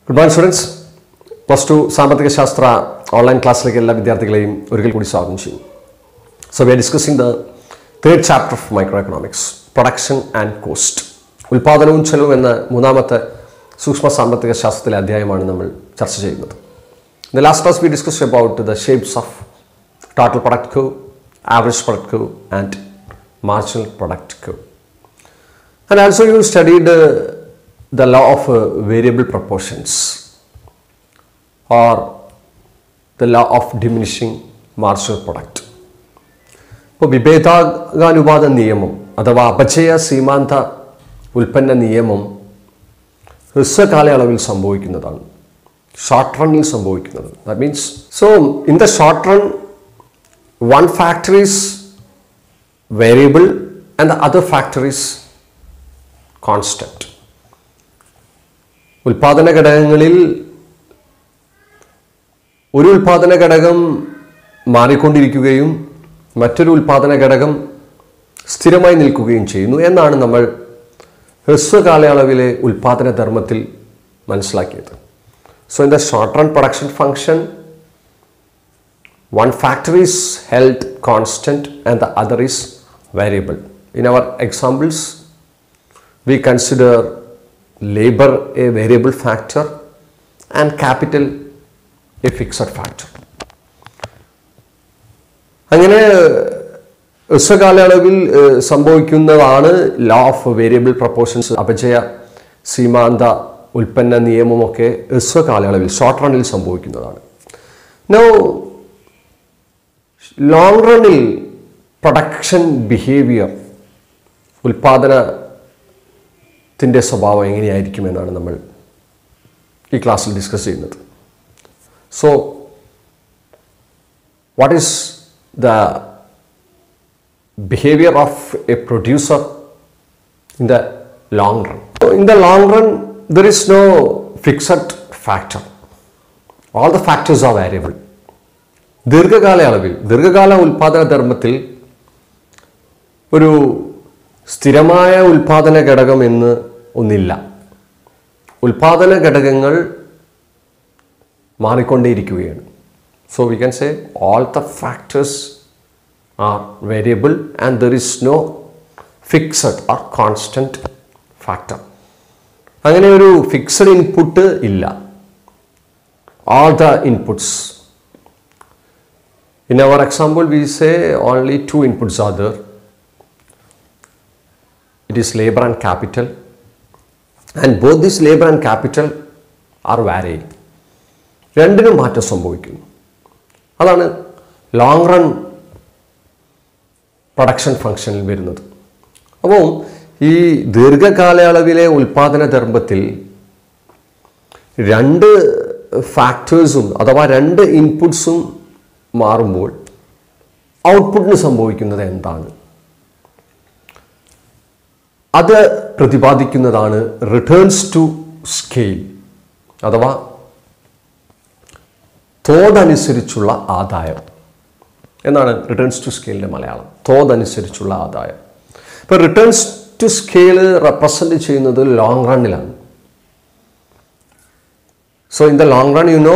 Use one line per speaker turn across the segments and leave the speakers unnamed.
Good morning students plus two സാമ്പത്തിക ശാസ്ത്ര online ക്ലാസ്സിലേക്ക് എല്ലാ വിദ്യാർത്ഥികളെയും ഒരിക്കൽ കൂടി സ്വാഗതം ചെയ്യും so we are discussing the third chapter of microeconomics production and cost ഉൽപാദനവും ചെലവും എന്ന മൂന്നാമത്തെ സൂക്ഷ്മ സാമ്പത്തിക ശാസ്ത്രത്തിലെ അധ്യായമാണ് നമ്മൾ ചർച്ച ചെയ്യുന്നത് In the last class, we discussed about the shapes of total product curve, average product curve, and marginal product curve. And also, you studied uh, the law of uh, variable proportions or the law of diminishing marginal product. ഇപ്പോൾ വിഭേദാനുപാത നിയമം അഥവാ അപചയ സീമാന്ത ഉൽപ്പന്ന നിയമം ഹ്രസ്വകാലയളവിൽ സംഭവിക്കുന്നതാണ് short റണ്ണിൽ സംഭവിക്കുന്നത് that means so in the short run one factor is variable and the other factor is constant ഉൽപാദന ഘടകങ്ങളിൽ ഒരു ഉൽപാദന ഘടകം മാറിക്കൊണ്ടിരിക്കുകയും മറ്റൊരു ഉൽപാദന ഘടകം സ്ഥിരമായി നിൽക്കുകയും ചെയ്യുന്നു എന്നാണ് നമ്മൾ ഹ്രസ്വകാലയളവിലെ ഉൽപാദന ധർമ്മത്തിൽ മനസ്സിലാക്കിയത് So in the short run production function, one factor is held constant and the other is variable. In our examples, we consider labor a variable factor and capital a fixed factor. അങ്ങനെ ഹ്രസ്വകാലയളവിൽ സംഭവിക്കുന്നതാണ് law of variable proportions അപജയ സീമാന്ത ഉൽപ്പന്ന നിയമമൊക്കെ ഹ്രസ്വകാലയളവിൽ short റണ്ണിൽ സംഭവിക്കുന്നതാണ് നോ ലോങ് റണ്ണിൽ പ്രൊഡക്ഷൻ ബിഹേവിയർ ഉൽപാദനത്തിൻ്റെ സ്വഭാവം എങ്ങനെയായിരിക്കുമെന്നാണ് നമ്മൾ ഈ ക്ലാസ്സിൽ ഡിസ്കസ് ചെയ്യുന്നത് so what is the behaviour of a producer in the long run in the long run there is no fixed factor. All the factors are variable. ദീർഘകാല അളവിൽ ദീർഘകാല ഉൽപാദന ധർമ്മത്തിൽ ഒരു സ്ഥിരമായ ഉൽപാദന ഘടകം എന്ന് ഒന്നില്ല ഉൽപാദന ഘടകങ്ങൾ മാറിക്കൊണ്ടേയിരിക്കുകയാണ് so we can say all the factors are variable and there is no fixed or constant factor അങ്ങനെ ഒരു ഫിക്സഡ് ഇൻപുട്ട് ഇല്ല all the inputs in our example we say only two inputs are there it is labour and capital and both this labour and capital are varying രണ്ടിനും മാറ്റം സംഭവിക്കുന്നു അതാണ് long run production ഫങ്ഷനിൽ വരുന്നത് അപ്പോൾ ഈ ദീർഘകാലയളവിലെ ഉൽപാദന ധർമ്മത്തിൽ രണ്ട് ഫാക്ടേഴ്സും അഥവാ രണ്ട് ഇൻപുട്സും മാറുമ്പോൾ ഔട്ട്പുട്ടിന് സംഭവിക്കുന്നത് എന്താണ് അത് പ്രതിപാദിക്കുന്നതാണ് റിട്ടേൺസ് ടു സ്കെയിൽ അഥവാ തോതനുസരിച്ചുള്ള ആദായം എന്നാണ് റിട്ടേൺസ് ടു സ്കെയിലിൻ്റെ മലയാളം തോതനുസരിച്ചുള്ള ആദായം ഇപ്പോൾ റിട്ടേൺസ് ടു സ്കെയിൽ റെപ്രസെൻ്റ് ചെയ്യുന്നത് ലോങ് റണ്ണിലാണ് so in the long run you know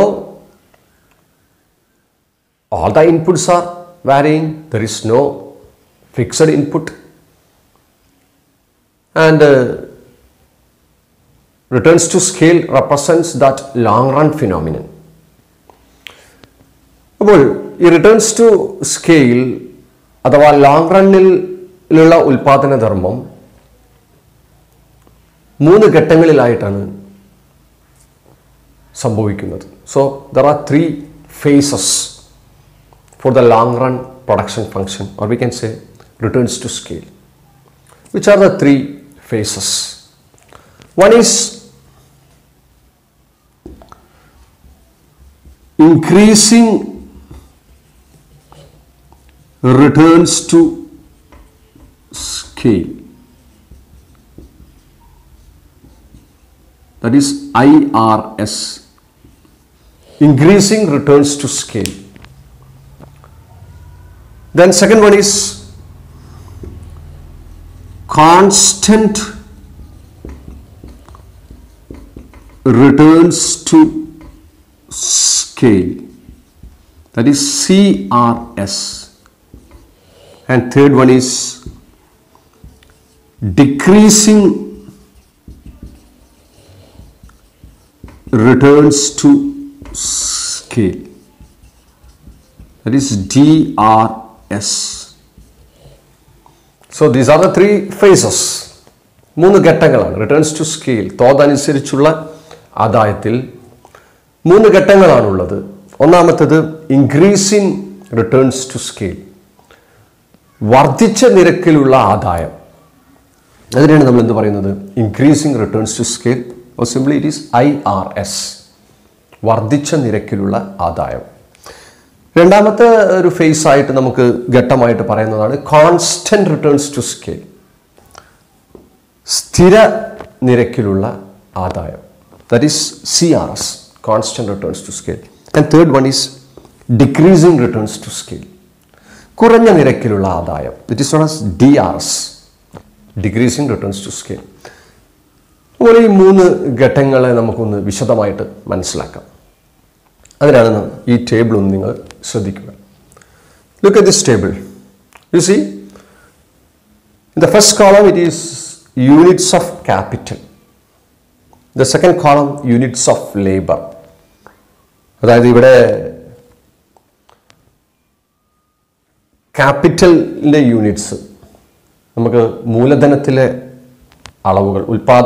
all the inputs are varying there is no fixed input and uh, returns to scale represents that long run phenomenon അപ്പോൾ ഈ returns to scale അഥവാ long റണ്ണിലുള്ള ഉൽപാദന ധർമ്മം മൂന്ന് ഘട്ടങ്ങളിലായിട്ടാണ് സംഭവിക്കുന്നത് so there are three phases for the long run production function or we can say returns to scale which are the three phases one is increasing returns to scale that is IRS increasing returns to scale then second one is constant returns to scale that is CRS and third one is decreasing returns to scale that is DRS so these are the three phases മൂന്ന് ഘട്ടങ്ങളാണ് returns to scale തോതനുസരിച്ചുള്ള ആദായത്തിൽ മൂന്ന് ഘട്ടങ്ങളാണുള്ളത് ഒന്നാമത്തേത് increasing returns to scale വർദ്ധിച്ച നിരക്കിലുള്ള ആദായം അതിനാണ് നമ്മൾ എന്ത് പറയുന്നത് increasing returns to scale or simply it is I R S വർദ്ധിച്ച നിരക്കിലുള്ള ആദായം രണ്ടാമത്തെ ഒരു ഫേസ് ആയിട്ട് നമുക്ക് ഘട്ടമായിട്ട് പറയുന്നതാണ് കോൺസ്റ്റന്റ് റിട്ടേൺസ് ടു സ്കെയിൽ സ്ഥിര നിരക്കിലുള്ള ആദായം that is C R S constant returns to scale and third one is decreasing returns to scale കുറഞ്ഞ നിരക്കിലുള്ള ആദായം it is known as D R S decreasing returns to scale അതുപോലെ ഈ മൂന്ന് ഘട്ടങ്ങളെ നമുക്കൊന്ന് വിശദമായിട്ട് മനസ്സിലാക്കാം അതിനാണ് ഈ ടേബിൾ ഒന്ന് നിങ്ങൾ ശ്രദ്ധിക്കുക look at this table you see in the first column it is units of capital the second column units of labour അതായത് ഇവിടെ ക്യാപിറ്റലിൻ്റെ യൂണിറ്റ്സ് നമുക്ക് മൂലധനത്തിലെ അളവുകൾ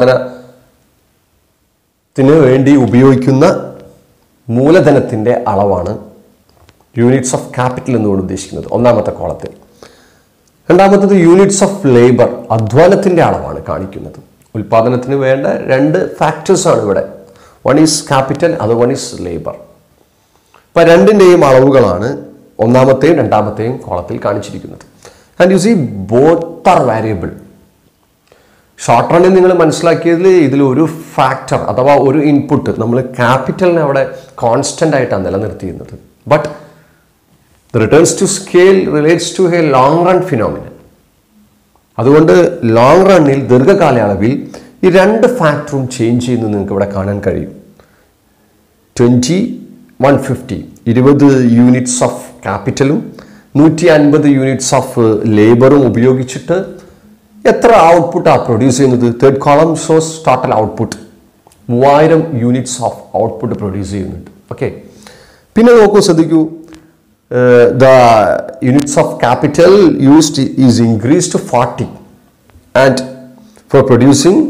ഉൽപാദനത്തിന് വേണ്ടി ഉപയോഗിക്കുന്ന മൂലധനത്തിൻ്റെ അളവാണ് യൂണിറ്റ്സ് ഓഫ് ക്യാപിറ്റൽ എന്നുകൊണ്ട് ഉദ്ദേശിക്കുന്നത് ഒന്നാമത്തെ കോളത്തിൽ രണ്ടാമത്തത് യൂണിറ്റ്സ് ഓഫ് ലേബർ അധ്വാനത്തിൻ്റെ അളവാണ് കാണിക്കുന്നത് ഉൽപാദനത്തിന് വേണ്ട രണ്ട് ഫാക്ടേഴ്സാണ് ഇവിടെ വൺ ഈസ് ക്യാപിറ്റൽ അത് വൺ ഈസ് ലേബർ അപ്പം രണ്ടിൻ്റെയും അളവുകളാണ് ഒന്നാമത്തെയും രണ്ടാമത്തെയും കോളത്തിൽ കാണിച്ചിരിക്കുന്നത് and you see both are variable short റണ്ണിൽ നിങ്ങൾ മനസ്സിലാക്കിയതിൽ ഇതിൽ ഒരു ഫാക്ടർ അഥവാ ഒരു ഇൻപുട്ട് നമ്മൾ ക്യാപിറ്റലിനെ അവിടെ കോൺസ്റ്റൻ്റ് ആയിട്ടാണ് നിലനിർത്തിയിരുന്നത് but the returns to scale relates to a long run phenomenon അതുകൊണ്ട് ലോങ് റണ്ണിൽ ദീർഘകാലയളവിൽ ഈ രണ്ട് ഫാക്ടറും ചേഞ്ച് ചെയ്യുന്നത് നിങ്ങൾക്ക് ഇവിടെ കാണാൻ കഴിയും ട്വൻറ്റി വൺ ഫിഫ്റ്റി ഇരുപത് യൂണിറ്റ്സ് ഓഫ് ക്യാപിറ്റലും നൂറ്റി അൻപത് യൂണിറ്റ്സ് ഓഫ് ലേബറും ഉപയോഗിച്ചിട്ട് എത്ര ഔട്ട്പുട്ടാണ് പ്രൊഡ്യൂസ് ചെയ്യുന്നത് third column shows total output മൂവായിരം യൂണിറ്റ്സ് ഓഫ് ഔട്ട്പുട്ട് പ്രൊഡ്യൂസ് ചെയ്യുന്നുണ്ട് ഓക്കെ പിന്നെ നോക്കൂ ശ്രദ്ധിക്കൂ the units of capital used is increase to forty and for producing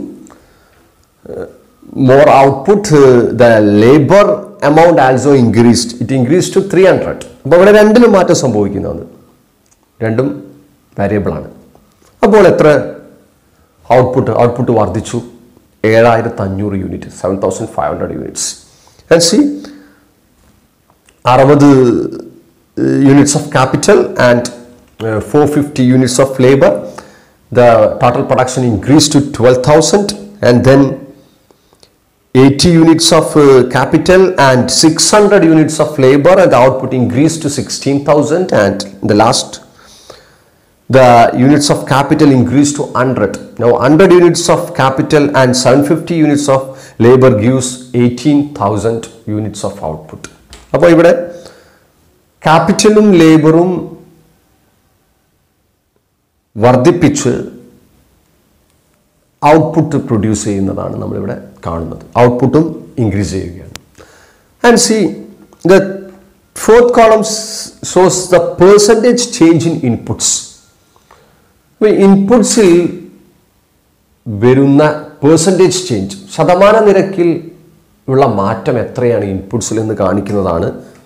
more output uh, the labor amount also increased it increased to 300 അപ്പോൾ ഇവിടെ രണ്ടിലും മാറ്റം സംഭവിക്കുന്നതാണ് രണ്ടും വേരിയബിൾ ആണ് അപ്പോൾ എത്ര ഔട്ട്പുട്ട് ഔട്ട്പുട്ട് വർദ്ധിച്ചു ഏഴായിരത്തി അഞ്ഞൂറ് unit seven thousand five hundred units and see അറുപത് units of capital and four fifty units of labour the total production increase to twelve thousand and then 80 units of uh, capital and 600 units of labor and the output increased to 16,000 and the last the units of capital increased to 100 now 100 units of capital and 750 units of labor gives 18,000 units of output അപ്പോൾ ഇവിടെ ക്യാപിറ്റലും ലേബറും വർദ്ധിപ്പിച്ച് output produce ചെയ്യുന്നതാണ് നമ്മളിവിടെ കാണുന്നത് ഔട്ട്പുട്ടും increase ചെയ്യുകയാണ് and see the fourth column shows the percentage change in inputs ഇൻപുട്സിൽ വരുന്ന പേഴ്സൻറ്റേജ് ചേഞ്ച് ശതമാന നിരക്കിൽ ഉള്ള മാറ്റം എത്രയാണ് ഇൻപുട്സിൽ എന്ന് കാണിക്കുന്നതാണ്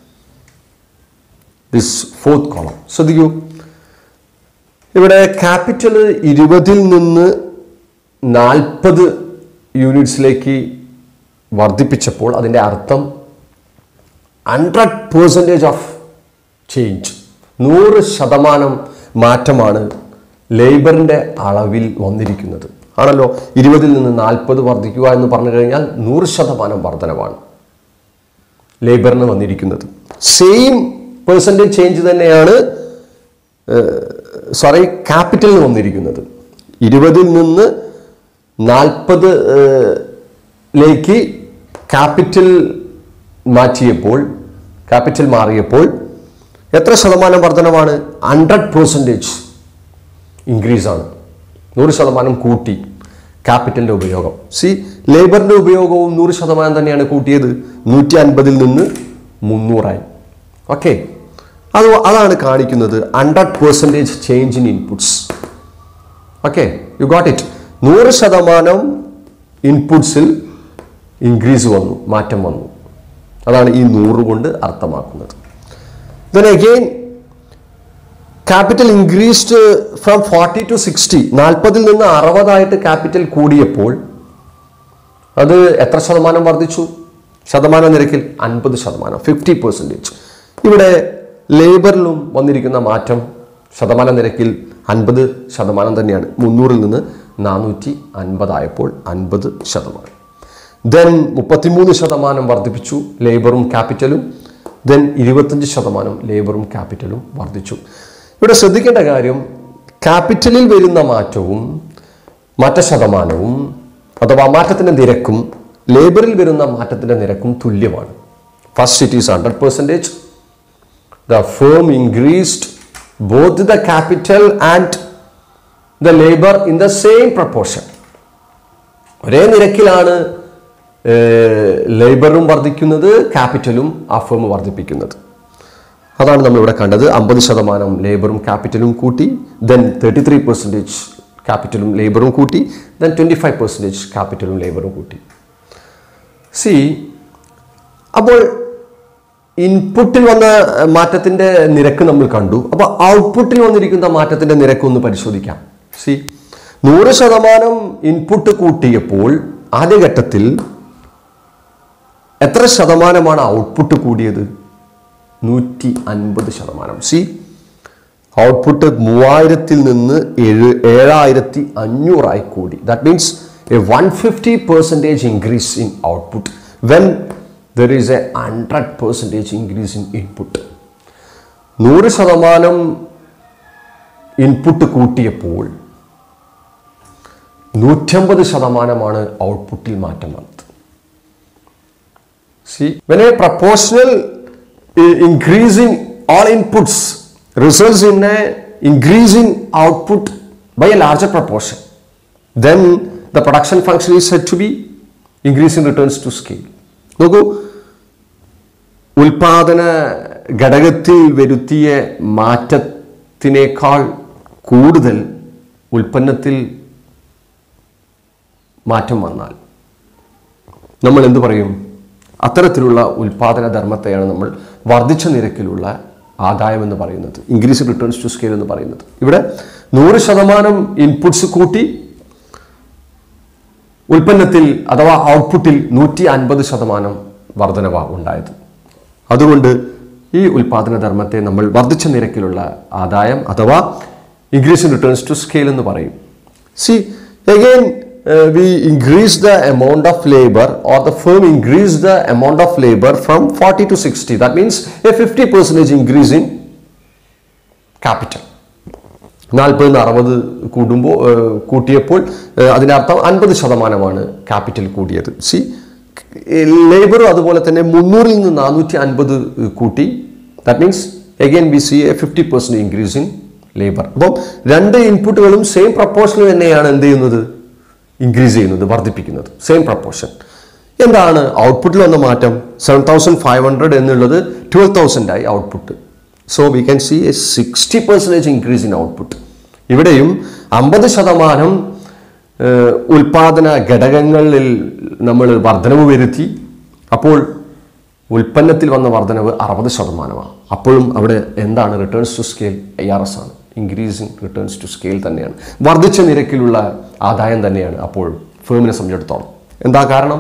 ദിസ് ഫോർത്ത് കോളം ശ്രദ്ധിക്കൂ ഇവിടെ ക്യാപിറ്റൽ ഇരുപതിൽ നിന്ന് നാൽപ്പത് യൂണിറ്റ്സിലേക്ക് വർദ്ധിപ്പിച്ചപ്പോൾ അതിൻ്റെ അർത്ഥം ഹൺഡ്രഡ് പേഴ്സൻറ്റേജ് ഓഫ് ചേഞ്ച് നൂറ് ശതമാനം മാറ്റമാണ് ലേബറിൻ്റെ അളവിൽ വന്നിരിക്കുന്നത് ആണല്ലോ ഇരുപതിൽ നിന്ന് നാൽപ്പത് വർദ്ധിക്കുക എന്ന് പറഞ്ഞു കഴിഞ്ഞാൽ നൂറ് ശതമാനം വർധനവാണ് ലേബറിന് വന്നിരിക്കുന്നത് സെയിം പേഴ്സൻറ്റേജ് ചേഞ്ച് തന്നെയാണ് സോറി ക്യാപിറ്റലിന് വന്നിരിക്കുന്നത് ഇരുപതിൽ നിന്ന് നാൽപ്പത് ലേക്ക് ക്യാപിറ്റൽ മാറ്റിയപ്പോൾ ക്യാപിറ്റൽ മാറിയപ്പോൾ എത്ര ശതമാനം വർധനമാണ് ഹൺഡ്രഡ് പെർസെൻറ്റേജ് ഇൻക്രീസ് ആണ് നൂറ് ശതമാനം കൂട്ടി ക്യാപിറ്റലിൻ്റെ ഉപയോഗം സി ലേബറിൻ്റെ ഉപയോഗവും നൂറ് ശതമാനം തന്നെയാണ് കൂട്ടിയത് നൂറ്റി അൻപതിൽ നിന്ന് മുന്നൂറായി ഓക്കെ അത് അതാണ് കാണിക്കുന്നത് hundred percentage change in inputs okay you got it നൂറ് ശതമാനം ഇൻപുട്സിൽ ഇൻക്രീസ് വന്നു മാറ്റം വന്നു അതാണ് ഈ നൂറ് കൊണ്ട് അർത്ഥമാക്കുന്നത് then again capital increased from forty to sixty നാൽപ്പതിൽ നിന്ന് അറുപതായിട്ട് ക്യാപിറ്റൽ കൂടിയപ്പോൾ അത് എത്ര ശതമാനം വർദ്ധിച്ചു ശതമാന നിരക്കിൽ അൻപത് ശതമാനം ഫിഫ്റ്റി പെർസെൻറ്റേജ് ഇവിടെ ലേബറിലും വന്നിരിക്കുന്ന മാറ്റം ശതമാന നിരക്കിൽ അൻപത് ശതമാനം തന്നെയാണ് മുന്നൂറിൽ നിന്ന് നാനൂറ്റി അൻപതായപ്പോൾ അൻപത് ശതമാനം ദെൻ മുപ്പത്തിമൂന്ന് ശതമാനം വർദ്ധിപ്പിച്ചു ലേബറും ക്യാപിറ്റലും ദെൻ ഇരുപത്തഞ്ച് ശതമാനം ലേബറും ക്യാപിറ്റലും വർദ്ധിച്ചു ഇവിടെ ശ്രദ്ധിക്കേണ്ട കാര്യം ക്യാപിറ്റലിൽ വരുന്ന മാറ്റവും മാറ്റ ശതമാനവും അഥവാ മാറ്റത്തിൻ്റെ നിരക്കും ലേബറിൽ വരുന്ന മാറ്റത്തിൻ്റെ നിരക്കും തുല്യമാണ് first it is hundred percentage the firm increased both the capital and the labor in the same proportion ഒരേ നിരക്കിലാണ് ലേബറും വർദ്ധിക്കുന്നത് ക്യാപിറ്റലും ആ ഫേം വർദ്ധിപ്പിക്കുന്നത് അതാണ് നമ്മളിവിടെ കണ്ടത് അമ്പത് ശതമാനം ലേബറും ക്യാപിറ്റലും കൂട്ടി ദെൻ തേർട്ടി ത്രീ പെർസെൻറ്റേജ് ക്യാപിറ്റലും ലേബറും കൂട്ടി ദെൻ ട്വൻറ്റി ഫൈവ് പെർസെൻറ്റേജ് ക്യാപിറ്റലും ലേബറും കൂട്ടി സി അപ്പോൾ ഇൻപുട്ടിൽ വന്ന മാറ്റത്തിന്റെ നിരക്ക് നമ്മൾ കണ്ടു അപ്പോൾ ഔട്ട്പുട്ടിൽ വന്നിരിക്കുന്ന മാറ്റത്തിന്റെ നിരക്ക് ഒന്ന് പരിശോധിക്കാം സി നൂറ് ശതമാനം ഇൻപുട്ട് കൂട്ടിയപ്പോൾ ആദ്യഘട്ടത്തിൽ എത്ര ശതമാനമാണ് ഔട്ട്പുട്ട് കൂടിയത് നൂറ്റി അൻപത് ശതമാനം സി ഔട്ട്പുട്ട് മൂവായിരത്തിൽ നിന്ന് ഏഴ് ഏഴായിരത്തി അഞ്ഞൂറായി കൂടി that means a one fifty percentage increase in output when there is a hundred percentage increase in input നൂറ് ശതമാനം ഇൻപുട്ട് കൂട്ടിയപ്പോൾ നൂറ്റമ്പത് ശതമാനമാണ് ഔട്ട്പുട്ടിൽ മാറ്റം വന്നത് see when a proportional increase in all inputs results in a increase in output by a larger proportion then the production function is said to be increase in returns to scale നോക്കൂ ഉൽപാദന ഘടകത്തിൽ വരുത്തിയ മാറ്റത്തിനേക്കാൾ കൂടുതൽ ഉൽപ്പന്നത്തിൽ മാറ്റം വന്നാൽ നമ്മൾ എന്തു പറയും അത്തരത്തിലുള്ള ഉൽപാദന ധർമ്മത്തെയാണ് നമ്മൾ വർദ്ധിച്ച നിരക്കിലുള്ള ആദായം എന്ന് പറയുന്നത് ഇൻക്രീസ് റിട്ടേൺസ് ടു സ്കെയിൽ എന്ന് പറയുന്നത് ഇവിടെ നൂറ് ശതമാനം ഇൻപുട്സ് കൂട്ടി ഉൽപ്പന്നത്തിൽ അഥവാ ഔട്ട്പുട്ടിൽ നൂറ്റി അൻപത് ശതമാനം വർധനവ ഉണ്ടായത് അതുകൊണ്ട് ഈ ഉൽപാദന ധർമ്മത്തെ നമ്മൾ വർദ്ധിച്ച നിരക്കിലുള്ള ആദായം അഥവാ increase in returns to scale എന്ന് പറയും see again we increase the amount of labour or the firm increase the amount of labour from forty to sixty that means a fifty percentage increase in capital നാൽപ്പത് നിന്ന് അറുപത് കൂടുമ്പോൾ കൂട്ടിയപ്പോൾ ഏഹ്, അതിനർത്ഥം അൻപത് ശതമാനമാണ് capital കൂടിയത് സി ലേബറും അതുപോലെ തന്നെ മുന്നൂറിൽ നിന്ന് നാനൂറ്റി അൻപത് കൂട്ടി that means again we see a fifty percent increase in labour അപ്പം രണ്ട് ഇൻപുട്ടുകളും സെയിം പ്രപ്പോർഷനിൽ തന്നെയാണ് എന്ത് ചെയ്യുന്നത് ഇൻക്രീസ് ചെയ്യുന്നത് വർദ്ധിപ്പിക്കുന്നത് സെയിം പ്രപ്പോർഷൻ എന്താണ് ഔട്ട്പുട്ടിൽ വന്ന മാറ്റം സെവൻ തൗസൻഡ് ഫൈവ് ഹൺഡ്രഡ് എന്നുള്ളത് ട്വൽവ് തൗസൻഡ് ആയി output so we can see a sixty percentage increase in output ഇവിടെയും അമ്പത് ശതമാനം ഏഹ്, ഉൽപാദന ഘടകങ്ങളിൽ നമ്മൾ വർധനവ് വരുത്തി അപ്പോൾ ഉൽപ്പന്നത്തിൽ വന്ന വർധനവ് അറുപത് ശതമാനമാണ് അപ്പോഴും അവിടെ എന്താണ് returns to scale I R S ആണ് ഇൻക്രീസിങ് റിട്ടേൺസ് ടു സ്കെയിൽ തന്നെയാണ് വർദ്ധിച്ച നിരക്കിലുള്ള ആദായം തന്നെയാണ് അപ്പോൾ ഫേമിനെ സംബന്ധിച്ചിടത്തോളം എന്താ കാരണം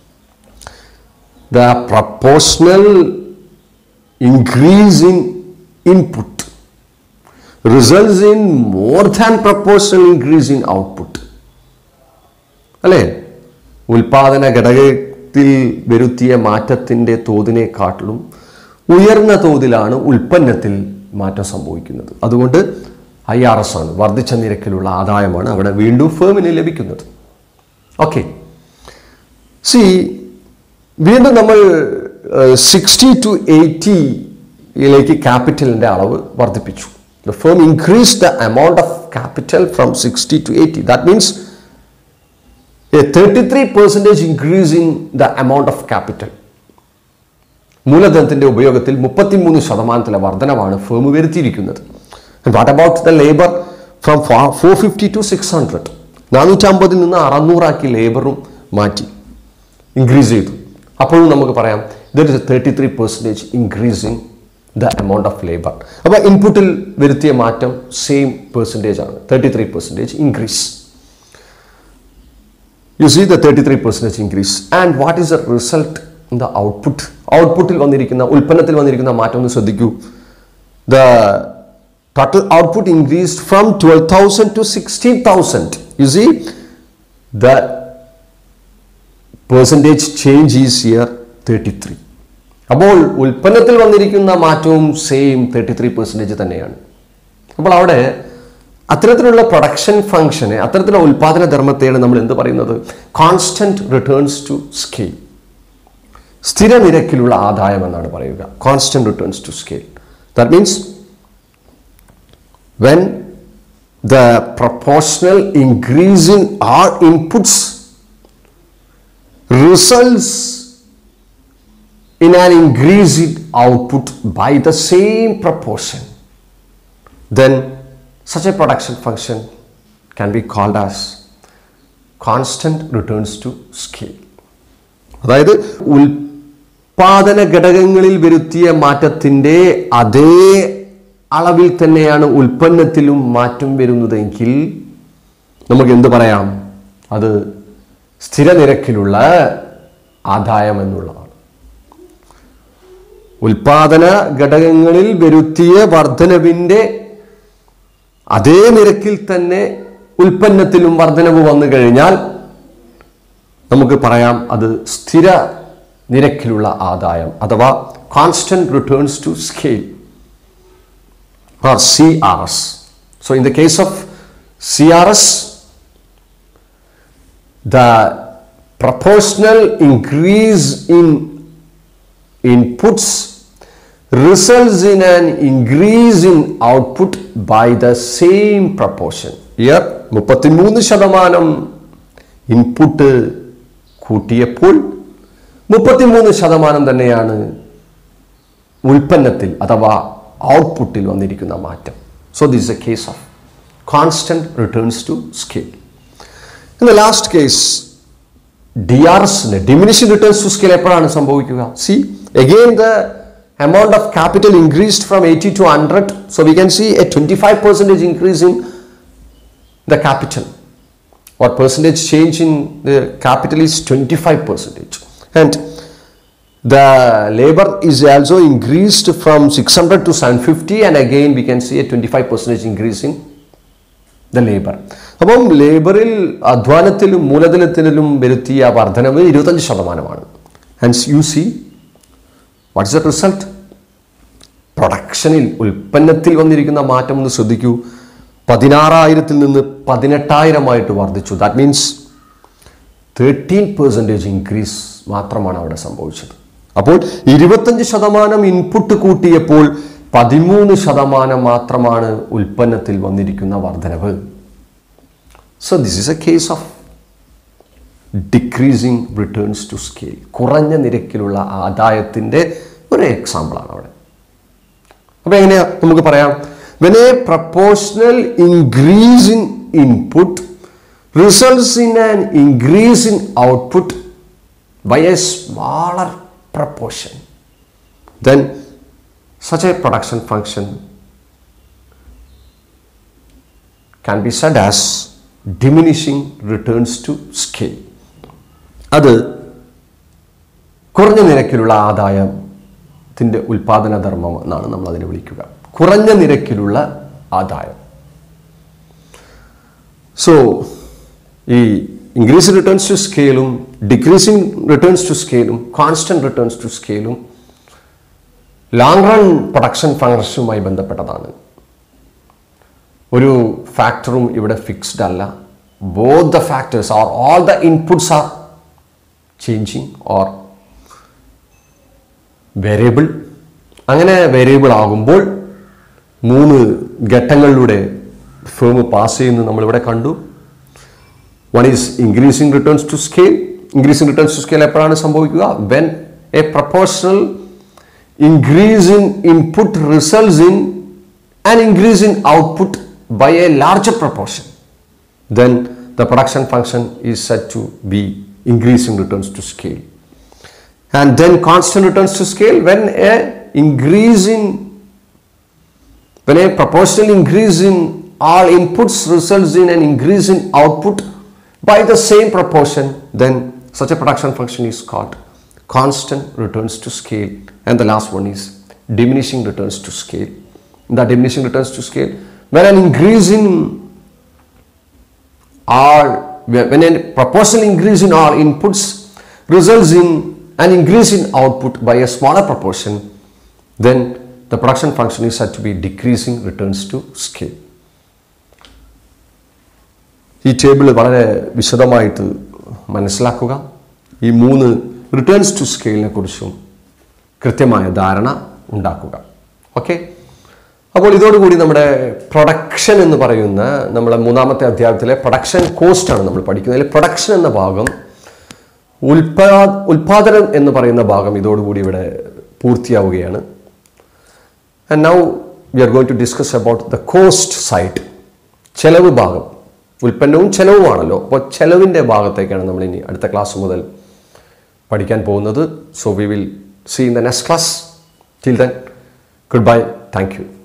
the proportional increase in input results in more than proportional increase in output അല്ലേ ഉൽപാദന ഘടകത്തിൽ വരുത്തിയ മാറ്റത്തിൻ്റെ തോതിനെക്കാട്ടിലും ഉയർന്ന തോതിലാണ് ഉൽപ്പന്നത്തിൽ മാറ്റം സംഭവിക്കുന്നത് അതുകൊണ്ട് ഐ ആർ എസ് ആണ് വർദ്ധിച്ച നിരക്കിലുള്ള ആദായമാണ് അവിടെ വീണ്ടും ഫേമിന് ലഭിക്കുന്നത് ഓക്കെ സി വീണ്ടും നമ്മൾ സിക്സ്റ്റി ടു എയ്റ്റിയിലേക്ക് ക്യാപിറ്റലിൻ്റെ അളവ് വർദ്ധിപ്പിച്ചു the firm increase the amount of capital from sixty to eighty that means a thirty three percentage increase in the amount of capital മൂലധനത്തിന്റെ ഉപയോഗത്തിൽ മുപ്പത്തിമൂന്ന് ശതമാനത്തിലെ വർധനവാണ് ഫേം വരുത്തിയിരിക്കുന്നത് what about the labour from four fifty to six hundred നാനൂറ്റമ്പതിൽ നിന്ന് അറുന്നൂറാക്കി ലേബറും മാറ്റി ഇൻക്രീസ് ചെയ്തു അപ്പോഴും നമുക്ക് പറയാം there is a thirty three percentage increase in the amount of labour അപ്പോൾ ഇൻപുട്ടിൽ വരുത്തിയ മാറ്റം സെയിം പെർസെൻറ്റേജ് ആണ് thirty three percentage increase you see the thirty three percentage increase and what is the result in the output ഔട്ട്പുട്ടിൽ വന്നിരിക്കുന്ന ഉൽപ്പന്നത്തിൽ വന്നിരിക്കുന്ന മാറ്റം ഒന്ന് ശ്രദ്ധിക്കൂ the total output increased from twelve thousand to sixteen thousand you see the percentage change is here thirty three അപ്പോൾ ഉൽപ്പന്നത്തിൽ വന്നിരിക്കുന്ന മാറ്റവും സെയിം തേർട്ടി ത്രീ പെർസെൻറ്റേജ് തന്നെയാണ് അപ്പോൾ അവിടെ അത്തരത്തിലുള്ള പ്രൊഡക്ഷൻ ഫംഗ്ഷനെ അത്തരത്തിലുള്ള ഉൽപാദന ധർമ്മത്തെയാണ് നമ്മൾ എന്ത് പറയുന്നത് കോൺസ്റ്റന്റ് റിട്ടേൺസ് ടു സ്കെയിൽ സ്ഥിരനിരക്കിലുള്ള ആദായം എന്നാണ് പറയുക constant returns to scale that means when the proportional increase in our inputs results in an increase in output by the same proportion, then such a production function can be called as constant returns to scale. അതായത് ഉൽപാദന ഘടകങ്ങളിൽ വരുത്തിയ മാറ്റത്തിൻ്റെ അതേ അളവിൽ തന്നെയാണ് ഉൽപ്പന്നത്തിലും മാറ്റം വരുന്നതെങ്കിൽ നമുക്ക് എന്ത് പറയാം അത് സ്ഥിരനിരക്കിലുള്ള ആദായം എന്നുള്ളതാണ് ഉൽപാദന ഘടകങ്ങളിൽ വരുത്തിയ വർധനവിൻ്റെ അതേ നിരക്കിൽ തന്നെ ഉൽപ്പന്നത്തിലും വർധനവ് വന്നു കഴിഞ്ഞാൽ നമുക്ക് പറയാം അത് സ്ഥിര നിരക്കിലുള്ള ആദായം അഥവാ constant returns to scale or CRS. So in the case of CRS, the proportional increase in inputs results in an increase in output by the same proportion. Here, മുപ്പത്തിമൂന്ന് ശതമാനം ഇൻപുട്ട് കൂട്ടിയപ്പോൾ മുപ്പത്തിമൂന്ന് ശതമാനം തന്നെയാണ് ഉൽപ്പന്നത്തിൽ അഥവാ ഔട്ട്പുട്ടിൽ വന്നിരിക്കുന്ന മാറ്റം so this a case of constant returns to scale in the last case D R എസിന് ഡിമിനിഷിംഗ് റിട്ടേൺസ് ടു സ്കെയിൽ എപ്പോഴാണ് സംഭവിക്കുക see again the amount of capital increased from 80 to 100 so we can see a 25 percentage increase in the capital or percentage change in the capital is 25 percentage and the labor is also increased from 600 to 750 and again we can see a 25 percentage increase in the labor അപ്പം ലേബറിൽ അധ്വാനത്തിലും മൂലധനത്തിലും വരുത്തിയ വർധനവ് ഇരുപത്തഞ്ച് ശതമാനമാണ് and you see what is the result പ്രൊഡക്ഷനിൽ ഉൽപ്പന്നത്തിൽ വന്നിരിക്കുന്ന മാറ്റം ഒന്ന് ശ്രദ്ധിക്കൂ പതിനാറായിരത്തിൽ നിന്ന് പതിനെട്ടായിരമായിട്ട് വർദ്ധിച്ചു that means thirteen percentage increase മാത്രമാണ് അവിടെ സംഭവിച്ചത് അപ്പോൾ ഇരുപത്തഞ്ച് ശതമാനം ഇൻപുട്ട് കൂട്ടിയപ്പോൾ പതിമൂന്ന് ശതമാനം മാത്രമാണ് ഉൽപ്പന്നത്തിൽ വന്നിരിക്കുന്ന വർധനവ് so this is a case of decreasing returns to scale കുറഞ്ഞ നിരക്കിലുള്ള ആദായത്തിൻ്റെ ഒരു എക്സാമ്പിളാണ് അവിടെ അപ്പോൾ എങ്ങനെയാ നമുക്ക് പറയാം when a proportional increase in input results in an increase in output by a smaller proportion then such a production function can be said as diminishing returns to scale അത് കുറഞ്ഞ നിരക്കിലുള്ള ആദായത്തിൻ്റെ ഉൽപാദന ധർമ്മം എന്നാണ് നമ്മൾ അതിനെ വിളിക്കുക കുറഞ്ഞ നിരക്കിലുള്ള ആദായം സോ ഈ ഇൻക്രീസ് റിട്ടേൺസ് ടു സ്കെയിലും ഡിക്രീസിങ് റിട്ടേൺസ് ടു സ്കെയിലും കോൺസ്റ്റന്റ് റിട്ടേൺസ് ടു സ്കെയിലും ലോങ് റൺ പ്രൊഡക്ഷൻ ഫംഗ്ഷനുമായി ബന്ധപ്പെട്ടതാണ് ഒരു ഫാക്ടറും ഇവിടെ ഫിക്സ്ഡ് അല്ല both the factors or all the inputs are changing or variable അങ്ങനെ വേരിയബിൾ ആകുമ്പോൾ മൂന്ന് ഘട്ടങ്ങളിലൂടെ ഫേം പാസ് ചെയ്യുന്നത് നമ്മളിവിടെ കണ്ടു one is increasing returns to scale increasing returns to scale എപ്പോഴാണ് സംഭവിക്കുക when a proportional increase in input results in and increase in output by a larger proportion then the production function is said to be increasing returns to scale and then constant returns to scale when a increase in when a proportional increase in all inputs results in an increase in output by the same proportion then such a production function is called constant returns to scale and the last one is diminishing returns to scale the diminishing returns to scale when an increase in all when a proportional increase in all inputs results in an increase in output by a smaller proportion then the production function is said to be decreasing returns to scale ഈ table വളരെ വിശദമായിട്ട് മനസ്സിലാക്കുക ഈ മൂന്ന് returns to സ്കെയിലിനെ കുറിച്ചും കൃത്യമായ ധാരണ ഉണ്ടാക്കുക ഓക്കെ അപ്പോൾ ഇതോടുകൂടി നമ്മുടെ പ്രൊഡക്ഷൻ എന്ന് പറയുന്ന നമ്മളെ മൂന്നാമത്തെ അധ്യായത്തിലെ പ്രൊഡക്ഷൻ കോസ്റ്റ് ആണ് നമ്മൾ പഠിക്കുന്നത് അതിൽ പ്രൊഡക്ഷൻ എന്ന ഭാഗം ഉൽപാ ഉൽപാദനം എന്ന് പറയുന്ന ഭാഗം ഇതോടുകൂടി ഇവിടെ പൂർത്തിയാവുകയാണ് and now we are going to discuss about the cost side ചെലവ് ഭാഗം ഉൽപ്പന്നവും ചെലവുമാണല്ലോ അപ്പോൾ ചെലവിൻ്റെ ഭാഗത്തേക്കാണ് നമ്മൾ ഇനി അടുത്ത ക്ലാസ് മുതൽ പഠിക്കാൻ പോകുന്നത് so we will see in the next class till then good bye thank U